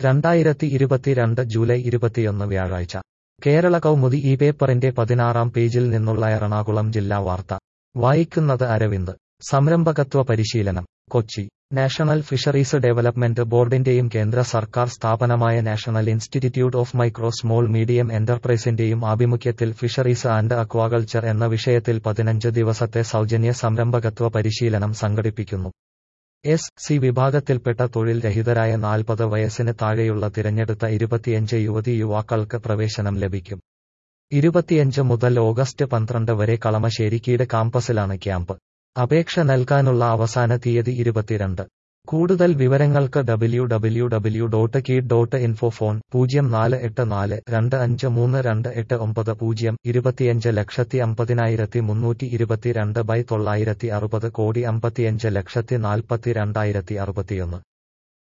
രണ്ടായിരത്തി ഇരുപത്തിരണ്ട് ജൂലൈ ഇരുപത്തിയൊന്ന് വ്യാഴാഴ്ച കേരള കൗമുദി ഈ പേപ്പറിന്റെ പതിനാറാം പേജിൽ നിന്നുള്ള എറണാകുളം ജില്ലാ വാർത്ത വായിക്കുന്നത് അരവിന്ദ് സംരംഭകത്വ പരിശീലനം കൊച്ചി നാഷണൽ ഫിഷറീസ് ഡെവലപ്മെന്റ് ബോർഡിന്റെയും കേന്ദ്ര സർക്കാർ സ്ഥാപനമായ national institute of micro small medium എന്റർപ്രൈസിന്റെയും ആഭിമുഖ്യത്തിൽ ഫിഷറീസ് ആൻഡ് അക്വാകൾച്ചർ എന്ന വിഷയത്തിൽ പതിനഞ്ച് ദിവസത്തെ സൗജന്യ സംരംഭകത്വ പരിശീലനം സംഘടിപ്പിക്കുന്നു എസ് സി വിഭാഗത്തിൽപ്പെട്ട തൊഴിൽ രഹിതരായ നാൽപ്പത് വയസ്സിന് താഴെയുള്ള തിരഞ്ഞെടുത്ത ഇരുപത്തിയഞ്ച് യുവതി യുവാക്കൾക്ക് പ്രവേശനം ലഭിക്കും ഇരുപത്തിയഞ്ച് മുതൽ ഓഗസ്റ്റ് പന്ത്രണ്ട് വരെ കളമശ്ശേരി കീട് കാമ്പസിലാണ് ക്യാമ്പ് അപേക്ഷ നൽകാനുള്ള അവസാന തീയതി ഇരുപത്തിരണ്ട് കൂടുതൽ വിവരങ്ങൾക്ക് W W W dot KIED dot info phone പൂജ്യം നാല് എട്ട് നാല് രണ്ട് അഞ്ച് മൂന്ന് രണ്ട് എട്ട് ഒമ്പത് പൂജ്യം ഇരുപത്തിയഞ്ച് ലക്ഷത്തി അമ്പതിനായിരത്തി മുന്നൂറ്റി ഇരുപത്തിരണ്ട് ബൈ തൊള്ളായിരത്തി അറുപത് കോടി അമ്പത്തിയഞ്ച് ലക്ഷത്തി നാൽപ്പത്തി രണ്ടായിരത്തി അറുപത്തിയൊന്ന്